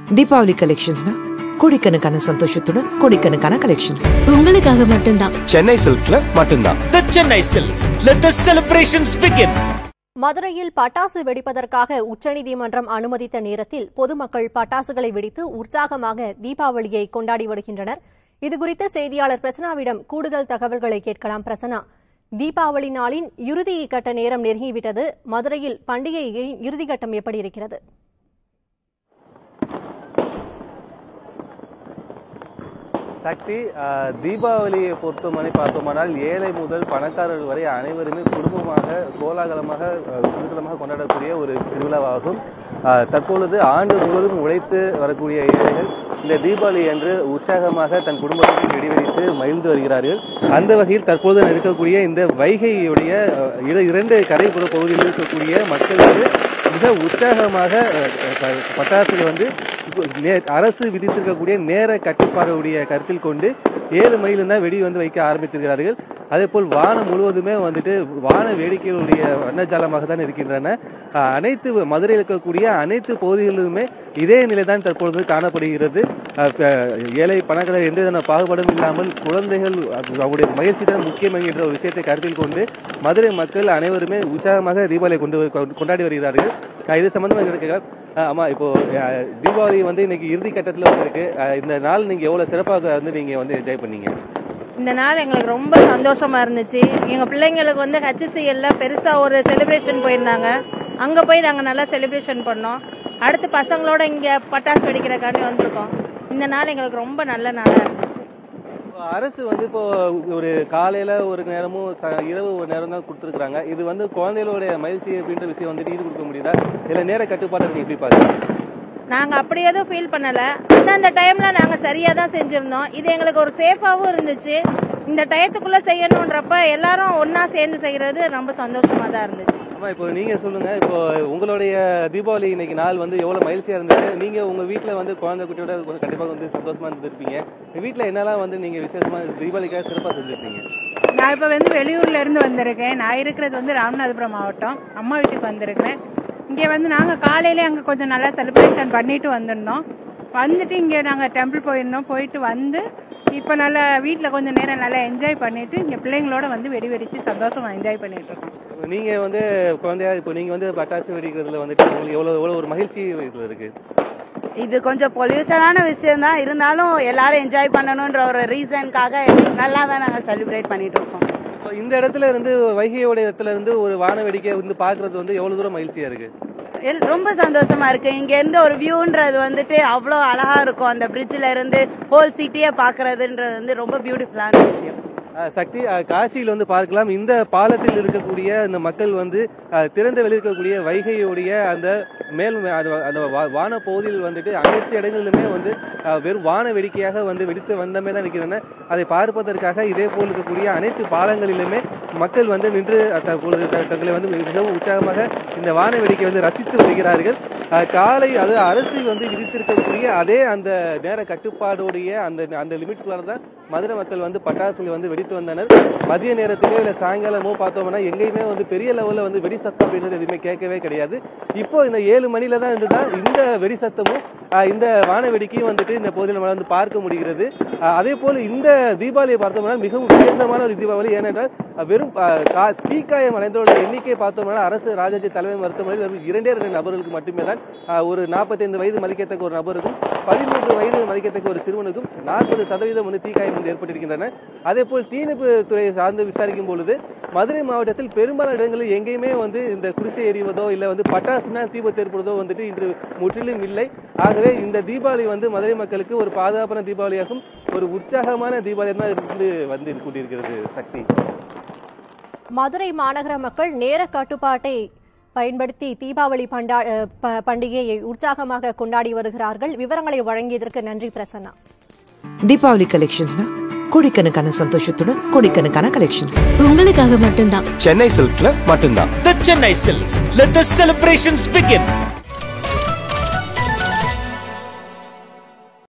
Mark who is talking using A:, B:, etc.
A: தீபாவளி கலெக்ஷன்ஸ்னா கோடிக்கணக்கான சந்தோஷத்துடன் கோடிக்கணக்கான கலெக்ஷன்ஸ்
B: உங்களுக்காக மட்டும்தான்
C: சென்னை சில்க்ஸ்ல மட்டும்தான்
D: The Chennai Silks. Let the celebrations begin.
E: மதுரையில் பட்டாசு வெடிப்பதற்காக உச்சநீதிமன்றம் அனுமதித்த நேரத்தில் பொதுமக்கள் பட்டாசுகளை வெடித்து உற்சாகமாக தீபாவளியை கொண்டாடி வருகின்றனர் இதுகுறித்து செய்தியாளர் பிரசனாவிடம் கூடுதல் தகவல்களை கேட்கலாம் பிரசனா தீபாவளி நாளின் இறுதி கட்ட நேரம் நெருங்கிவிட்டது மதுரையில் பண்டிகையின் இறுதிக்கட்டம் எப்படி இருக்கிறது
F: சக்தி ஆஹ், தீபாவளியை பொறுத்தவரை பார்த்தோமானால் ஏழை முதல் பணக்காரர் வரை அனைவருமே குடும்பமாக கோலாகலமாக ஆஹ், குதூகலமாக கொண்டாடக்கூடிய ஒரு திருவிழாவாகும் ஆஹ், தற்பொழுது ஆண்டு முழுவதும் உழைத்து வரக்கூடிய ஏழைகள் இந்த தீபாவளி அன்று உற்சாகமாக தன் குடும்பத்துடன் வெடிவெடித்து மகிழ்ந்து வருகிறார்கள் அந்த வகையில் தற்போது இருக்கக்கூடிய இந்த வைகையுடைய ஆஹ், இர- இரண்டு கரைப்புற பகுதியில் இருக்கக்கூடிய மக்கள் வந்து மிக உற்சாகமாக ஆஹ், ஆஹ், பட்டாசுகள் வந்து நே- அரசு விதித்திருக்கக்கூடிய நேர கட்டுப்பாடுடைய கருத்தில் கொண்டு ஏழு மணிலிருந்து தான் வெடி வந்து வைக்க ஆரம்பித்திருக்கிறார்கள் அதே போல் வானம் முழுவதுமே வந்துட்டு வான வேடிக்கைகளுடைய வண்ணஜாலமாக தான் இருக்கின்றன அஹ், அனைத்து மதுரையில் இருக்கக்கூடிய அனைத்து பகுதிகளிலுமே இதே நிலை தான் தற்பொழுது காணப்படுகிறது அஹ், க- ஏழை பணக்காரர் எந்த விதமான பாகுபாடும் இல்லாமல் குழந்தைகள் அது அவருடைய மகிழ்ச்சி தான் முக்கியம் என்கின்ற ஒரு விஷயத்தை கருத்தில் கொண்டு மதுரை மக்கள் அனைவருமே உற்சாகமாக தீபாவளியை கொண்டு கொ- கொண்டாடி வருகிறார்கள் அஹ், இது சம்பந்தமாக கேட்கலாம் அஹ், ஆமா இப்போ அஹ், தீபாவளி வந்து இன்னைக்கு இறுதி கட்டத்தில் வந்திருக்கு அஹ், இந்த நாள் நீங்க எவ்வளவு சிறப்பாக வந்து நீங்க வந்து என்ஜாய் பண்ணீங்க
G: இந்த நாள் எங்களுக்கு ரொம்ப சந்தோஷமா இருந்துச்சு எங்க பிள்ளைங்களுக்கு வந்து ஹெச்சிசிஎல்ல பெருசா ஒரு செலிப்ரேஷன் போயிருந்தாங்க அங்க போய் நாங்க நல்லா செலிப்ரேஷன் பண்ணோம் அடுத்து பசங்களோட இங்க பட்டாசு வெடிக்கிறக்காண்டி வந்திருக்கோம் இந்த நாள் எங்களுக்கு ரொம்ப நல்ல நாளா இருந்துச்சு
F: அரசு வந்து இப்போ ஒரு காலையில ஒரு நேரமும் ச- இரவு ஒரு நேரம் தான் கொடுத்துருக்காங்க இது வந்து குழந்தைகளுடைய மகிழ்ச்சி அப்படின்ற விஷயம் வந்து ஈடு கொடுக்க முடியுதா இல்ல நேர கட்டுப்பாட்டை நீங்க எப்படி பாக்குறீங்க
G: நாங்க அப்படி எதுவும் ஃபீல் பண்ணல ஆனா அந்த டைம்ல நாங்க சரியா தான் செஞ்சிருந்தோம் இது எங்களுக்கு ஒரு சேஃபாவும் இருந்துச்சு இந்த டயத்துக்குள்ள செய்யணுன்றப்ப எல்லாரும் ஒன்னா சேர்ந்து செய்யறது ரொம்ப சந்தோஷமா தான் இருந்துச்சு
F: ஆமா இப்போ நீங்க சொல்லுங்க இப்போ உங்களுடைய தீபாவளி இன்னைக்கு நாள் வந்து எவ்வளவு மகிழ்ச்சியா இருந்தது நீங்க உங்க வீட்ல வந்து குழந்தை குட்டியோட கொஞ்சம் கண்டிப்பா வந்து சந்தோஷமா இருந்திருப்பீங்க வீட்ல என்னெல்லாம் வந்து நீங்க விசேஷமா தீபாவளிக்காக சிறப்பா செஞ்சிருப்பீங்க
H: நான் இப்போ வந்து வெளியூர்ல இருந்து வந்திருக்கேன் நான் இருக்கிறது வந்து ராமநாதபுரம் மாவட்டம் அம்மா வீட்டுக்கு வந்திருக்கிறேன் இங்கே வந்து நாங்கள் காலையிலே அங்கே கொஞ்சம் நல்லா செலிப்ரேஷன் பண்ணிட்டு வந்திருந்தோம் வந்துட்டு இங்கே நாங்கள் டெம்பிள் போயிருந்தோம் போயிட்டு வந்து இப்போ நல்லா வீட்டில் கொஞ்சம் நேரம் நல்லா என்ஜாய் பண்ணிட்டு இங்கே பிள்ளைங்களோட வந்து வெடி வெடிச்சு சந்தோஷமா என்ஜாய் பண்ணிட்டு இருக்கோம்
F: நீங்க வந்து குழந்தையா இப்போ நீங்க வந்து பட்டாசு வெடிக்கிறதுல வந்துட்டு உங்களுக்கு எவ்வளவு எவ்வளவு ஒரு மகிழ்ச்சி இதுல இருக்கு
I: இது கொஞ்சம் பொல்யூஷனான விஷயம் தான் இருந்தாலும் எல்லாரும் என்ஜாய் பண்ணணுன்ற ஒரு ரீசனுக்காக நல்லா தான் நாங்கள் செலிப்ரேட் பண்ணிட்டு இருக்கோம்
F: இப்போ இந்த இடத்துல இருந்து வைகையோட இடத்துல இருந்து ஒரு வான வேடிக்கை வந்து பாக்குறது வந்து எவ்வளவு தூரம் மகிழ்ச்சியா இருக்கு
I: எல்- ரொம்ப சந்தோஷமா இருக்கு இங்க இருந்து ஒரு வியூன்றது வந்துட்டு அவ்வளோ அழகா இருக்கும் அந்த பிரிட்ஜ்ல இருந்து ஹோல் சிட்டியை பாக்குறதுன்றது வந்து ரொம்ப பியூட்டிஃபுல்லான விஷயம்
F: அஹ் சக்தி அஹ் காட்சியில் வந்து பார்க்கலாம் இந்த பாலத்தில் இருக்கக்கூடிய இந்த மக்கள் வந்து அஹ், திறந்த வெளியில் இருக்கக்கூடிய வைகையுடைய அந்த மேல் மே- அது அந்த வா- வான பகுதியில் வந்துட்டு அனைத்து இடங்களிலுமே வந்து அஹ், வெறும் வான வேடிக்கையாக வந்து வெடித்து வந்தமே தான் இருக்கின்றன அதை பார்ப்பதற்காக இதே போல் இருக்கக்கூடிய அனைத்து பாலங்களிலுமே மக்கள் வந்து நின்று அஹ், தற்பொழுது த- தங்களை வந்து மிகவும் உற்சாகமாக இந்த வான வேடிக்கை வந்து ரசித்து வருகிறார்கள் அஹ், காலை அது அரசு வந்து விதித்திருக்கக்கூடிய அதே அந்த நேர கட்டுப்பாடுடைய அந்த அந்த லிமிட்குள்ளார தான் மதுரை மக்கள் வந்து பட்டாசுகளை வந்து வெடித்து வந்தனர் மதிய நேரத்திலோ இல்ல சாயங்காலமோ பார்த்தோம்னா எங்கேயுமே வந்து பெரிய லெவல்ல வந்து வெடி சத்தம் அப்படின்றது எதுவுமே கேட்கவே கிடையாது இப்போ இந்த ஏழு மணில தான் இருந்துதான் இந்த வெடி சத்தமும் ஆஹ், இந்த வான வெடிக்கையும் வந்துட்டு இந்த பகுதியில் நம்ம வந்து பார்க்க முடிகிறது ஆஹ், அதே போல இந்த தீபாவளியை பார்த்தோம்னா மிகவும் உயர்ந்தமான ஒரு தீபாவளி ஏனென்றால் ஆஹ், வெறும் ஆஹ், கா- தீக்காயம் அடைந்தோட எண்ணிக்கை பார்த்தோம்னா அரசு ராஜாஜி தலைமை மருத்துவமனையில் வெறும் இரண்டே ரெண்டு நபர்களுக்கு மட்டுமே தான் ஆஹ், ஒரு நாற்பத்தைந்து வயது மதிக்கத்தக்க ஒரு நபருக்கும் பதிமூன்று வயது மதிக்கத்தக்க ஒரு சிறுவனுக்கும் நாற்பது சதவீதம் வந்து தீக்காயம் வந்து ஏற்பட்டிருக்கின்றன அதே போல் தீயணைப்பு துறையை சார்ந்து விசாரிக்கும் பொழுது மதுரை மாவட்டத்தில் பெரும்பாலான இடங்களில் எங்கேயுமே வந்து இந்த குடிசை எறிவதோ இல்ல வந்து பட்டாசுனால் தீபத்து ஏற்படுவதோ வந்துட்டு இன்று முற்றிலும் இல்லை ஆகவே இந்த தீபாவளி வந்து மதுரை மக்களுக்கு ஒரு பாதுகாப்பான தீபாவளியாகும் ஒரு உற்சாகமான தீபாவளியாக தான் இருந்து வந்து கொண்டிருக்கிறது சக்தி
E: மதுரை மாநகர மக்கள் நேர கட்டுப்பாட்டை பயன்படுத்தி தீபாவளி பண்டா அஹ், ப- பண்டிகையை உற்சாகமாக கொண்டாடி வருகிறார்கள் விவரங்களை வழங்கியதற்கு நன்றி பிரசன்னா
A: தீபாவளி கலெக்ஷன்ஸ்னா கோடிக்கணக்கான சந்தோஷத்துடன் கோடிக்கணக்கான கலெக்ஷன்ஸ்
B: உங்களுக்காக மட்டும்தான்
C: சென்னை சில்க்ஸ்ல மட்டும்தான்
D: The Chennai Silks. Let the celebrations begin.